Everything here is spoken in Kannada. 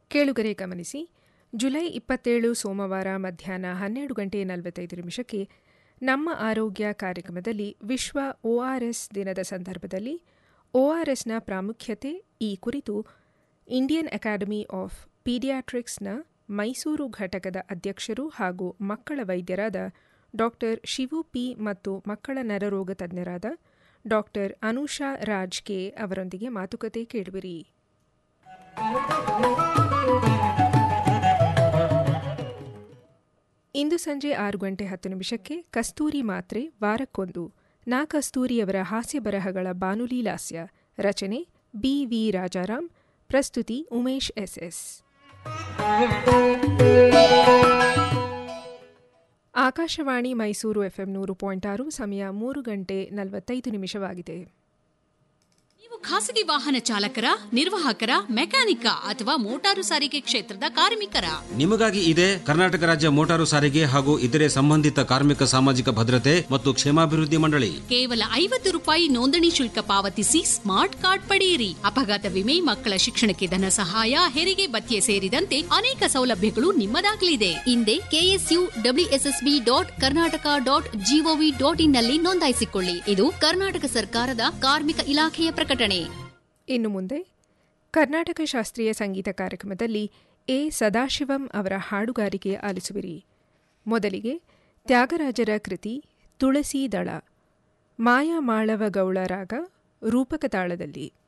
ಕೇಳುಗರೆ ಗಮನಿಸಿ ಜುಲೈ ಇಪ್ಪತ್ತೇಳು ಸೋಮವಾರ ಮಧ್ಯಾಹ್ನ ಹನ್ನೆರಡು ಗಂಟೆ ನಲವತ್ತೈದು ನಿಮಿಷಕ್ಕೆ ನಮ್ಮ ಆರೋಗ್ಯ ಕಾರ್ಯಕ್ರಮದಲ್ಲಿ ವಿಶ್ವ ಒಆರ್ಎಸ್ ದಿನದ ಸಂದರ್ಭದಲ್ಲಿ ಒಆರ್ಎಸ್ನ ಪ್ರಾಮುಖ್ಯತೆ ಈ ಕುರಿತು ಇಂಡಿಯನ್ ಅಕಾಡೆಮಿ ಆಫ್ ಪೀಡಿಯಾಟ್ರಿಕ್ಸ್ನ ಮೈಸೂರು ಘಟಕದ ಅಧ್ಯಕ್ಷರು ಹಾಗೂ ಮಕ್ಕಳ ವೈದ್ಯರಾದ ಡಾಕ್ಟರ್ ಶಿವು ಪಿ ಮತ್ತು ಮಕ್ಕಳ ನರರೋಗ ತಜ್ಞರಾದ ಡಾಕ್ಟರ್ ಅನುಷಾ ರಾಜ್ ಕೆ ಅವರೊಂದಿಗೆ ಮಾತುಕತೆ ಕೇಳುವಿರಿ ಇಂದು ಸಂಜೆ ಆರು ಗಂಟೆ ಹತ್ತು ನಿಮಿಷಕ್ಕೆ ಕಸ್ತೂರಿ ಮಾತ್ರೆ ವಾರಕ್ಕೊಂದು ನಾ ಕಸ್ತೂರಿಯವರ ಹಾಸ್ಯ ಬರಹಗಳ ಬಾನುಲಿ ಲಾಸ್ಯ ರಚನೆ ಬಿ ವಿ ರಾಜಾರಾಮ್ ಪ್ರಸ್ತುತಿ ಉಮೇಶ್ ಎಸ್ಎಸ್ ಆಕಾಶವಾಣಿ ಮೈಸೂರು ಎಫ್ಎಂ ನೂರು ಪಾಯಿಂಟ್ ಆರು ಸಮಯ ಮೂರು ಗಂಟೆ ನಲವತ್ತೈದು ನಿಮಿಷವಾಗಿದೆ ನೀವು ಖಾಸಗಿ ವಾಹನ ಚಾಲಕರ ನಿರ್ವಾಹಕರ ಮೆಕ್ಯಾನಿಕ ಅಥವಾ ಮೋಟಾರು ಸಾರಿಗೆ ಕ್ಷೇತ್ರದ ಕಾರ್ಮಿಕರ ನಿಮಗಾಗಿ ಇದೆ ಕರ್ನಾಟಕ ರಾಜ್ಯ ಮೋಟಾರು ಸಾರಿಗೆ ಹಾಗೂ ಇತರೆ ಸಂಬಂಧಿತ ಕಾರ್ಮಿಕ ಸಾಮಾಜಿಕ ಭದ್ರತೆ ಮತ್ತು ಕ್ಷೇಮಾಭಿವೃದ್ಧಿ ಮಂಡಳಿ ಕೇವಲ ಐವತ್ತು ರೂಪಾಯಿ ನೋಂದಣಿ ಶುಲ್ಕ ಪಾವತಿಸಿ ಸ್ಮಾರ್ಟ್ ಕಾರ್ಡ್ ಪಡೆಯಿರಿ ಅಪಘಾತ ವಿಮೆ ಮಕ್ಕಳ ಶಿಕ್ಷಣಕ್ಕೆ ಧನ ಸಹಾಯ ಹೆರಿಗೆ ಭತ್ಯೆ ಸೇರಿದಂತೆ ಅನೇಕ ಸೌಲಭ್ಯಗಳು ನಿಮ್ಮದಾಗಲಿದೆ ಹಿಂದೆ KSU WSSB dot Karnataka dot gov dot in ನಲ್ಲಿ ನೋಂದಾಯಿಸಿಕೊಳ್ಳಿ ಇದು ಕರ್ನಾಟಕ ಸರ್ಕಾರದ ಕಾರ್ಮಿಕ ಇಲಾಖೆಯ ಪ್ರಕಟಣೆ ಇನ್ನು ಮುಂದೆ ಕರ್ನಾಟಕ ಶಾಸ್ತ್ರೀಯ ಸಂಗೀತ ಕಾರ್ಯಕ್ರಮದಲ್ಲಿ ಎ ಸದಾಶಿವಂ ಅವರ ಹಾಡುಗಾರಿಕೆ ಆಲಿಸುವಿರಿ ಮೊದಲಿಗೆ ತ್ಯಾಗರಾಜರ ಕೃತಿ ತುಳಸಿ ದಳ ಮಾಯಾ ಮಾಳವ ಗೌಳ ರಾಗ ರೂಪಕ ತಾಳದಲ್ಲಿ